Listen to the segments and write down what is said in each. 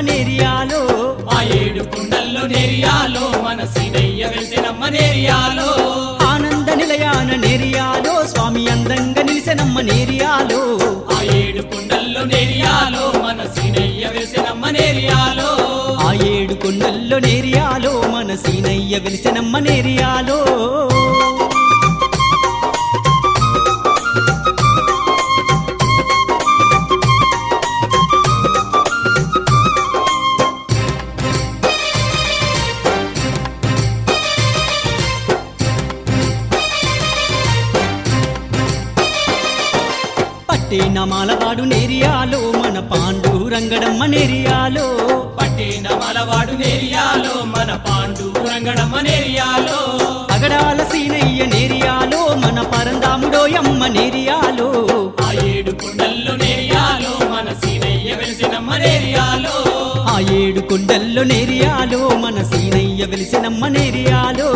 నేరియాలో ఆ ఏడు కుండల్లో నేరియాలో మన సీనయ్య వెలిసినమ్మ నేరియాలో ఆనంద నిలయాన నేరియాలో స్వామి అందంగా నిలిసెనమ్మ నేరియాలో ఆ ఏడు కుండల్లో నేరియాలో మన సీనయ్య వెలిసినమ్మ నేరియాలో ఆ ఏడు కొండల్లో నేరియాలో మన సీనయ్య వెలిసెనమ్మ నేరియాలో పట్టే నమాలవాడు నేరియాలో మన పాండు రంగడమ్మ నేరియాలో పట్టిన మలవాడు నేరియాలో మన పాండు రంగడమ్మ నేరియాలో అగడాల సీనయ్య నేరియాలో మన పరందాముడోయమ్మ నేరియాలో ఆ ఏడు కుండల్లో నేరియాలో మన సీనయ్య వెలిసినమ్మ నేరియాలో ఆ ఏడు కొండల్లో నేరియాలో మన సీనయ్య వెలిసినమ్మ నేరియాలో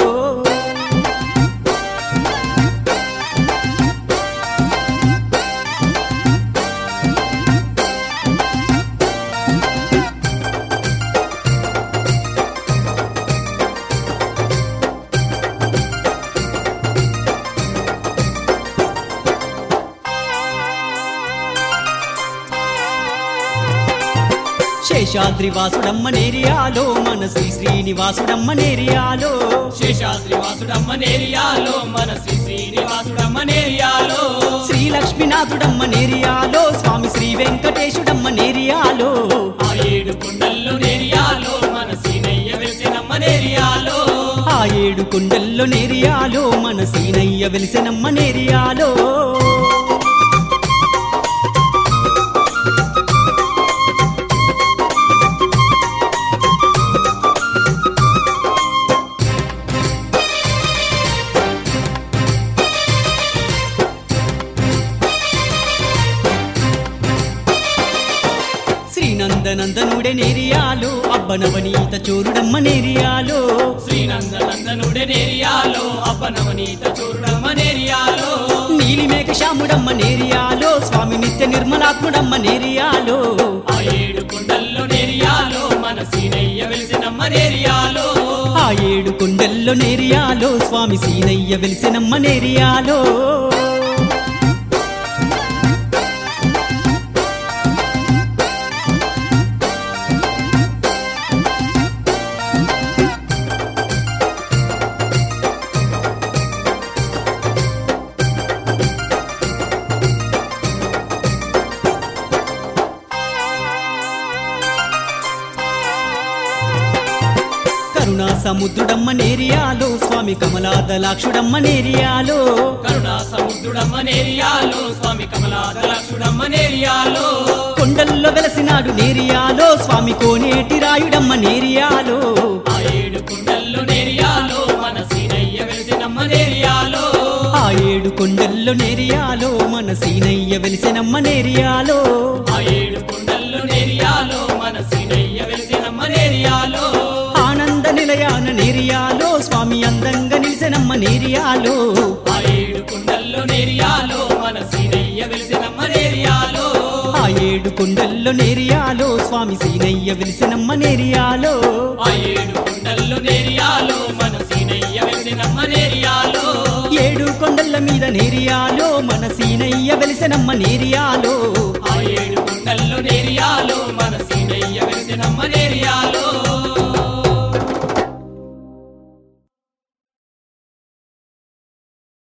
శేషాద్రి వాసుడమ్మ నేరియాలో మన శ్రీ శ్రీనివాసుడమ్మ నేరియాలో శేషాద్రి వాసుడమ్మ నేరియాలో మన శ్రీ శ్రీనివాసుడమ్మ నేరియాలో శ్రీ లక్ష్మీనాథుడమ్మ నేరియాలో స్వామి శ్రీ వెంకటేశుడమ్మ నేరియాలో ఆ ఏడు కుండల్లో నేరియాలో మన సీనయ్య వెలిసినమ్మ నేరియాలో ఆ ఏడు కొండల్లో నేరియాలో మన సీనయ్య వెలిసెనమ్మ నేరియాలో శ్రీనందనందనుడే నేరియాలో అబ్బనవనీత చోరుడమ్మ నేరియాలో శ్రీనందనందనుడే నేరియాలో అపనవనీత చూడమ్మ నేరియాలో నీలిమేఘ శ్యాముడమ్మ నేరియాలో స్వామి నిత్య నిర్మలాత్ముడమ్మ నేరియాలో ఆ ఏడు కుండల్లో నేరియాలో మన సీనయ్య వెలిసినమ్మ నేరియాలో ఆ ఏడు కొండల్లో నేరియాలో స్వామి సీనయ్య వెలిసెనమ్మ నేరియాలో కరుణా సముద్రుడమ్మ నేరియాలో స్వామి కమలాదలాక్షుడమ్మ నేరియాలో కరుణా సముద్రుడమ్మ నేరియాలో స్వామి కమలాదలాక్షుడమ్మ నేరియాలో కొండల్లో వెలసినాడు నేరియాలో స్వామి కోనేటి రాయుడమ్మ నేరియాలో ఆ ఏడు కుండల్లో నేరియాలో మన సీనయ్య వెలిసినమ్మ నేరియాలో ఆ ఏడు కొండల్లో నేరియాలో మన సీనయ్య వెలిసెనమ్మ నేరియాలో ఆ ఏడు కుండల్లో నేరియాలో మన సీనయ్య వెలిసినమ్మ నేరియాలో ఆనంద నిలయాన నేరియాలో స్వామి అందంగా నిలిసెనమ్మ నేరియాలో ఆ ఏడు కుండల్లో నేరియాలో మన సీనయ్య వెలిసినమ్మ నేరియాలో ఆ ఏడు కొండల్లో నేరియాలో స్వామి సీనయ్య వెలిసెనమ్మ నేరియాలో ఆ ఏడు కుండల్లో నేరియాలో మన సీనయ్య వెలిసినమ్మ నేరియాలో ఏడు కొండల మీద నేరియాలో మన సీనయ్య వెలిసెనమ్మ నేరియాలో ఆ ఏడు కుండల్లో నేరియాలో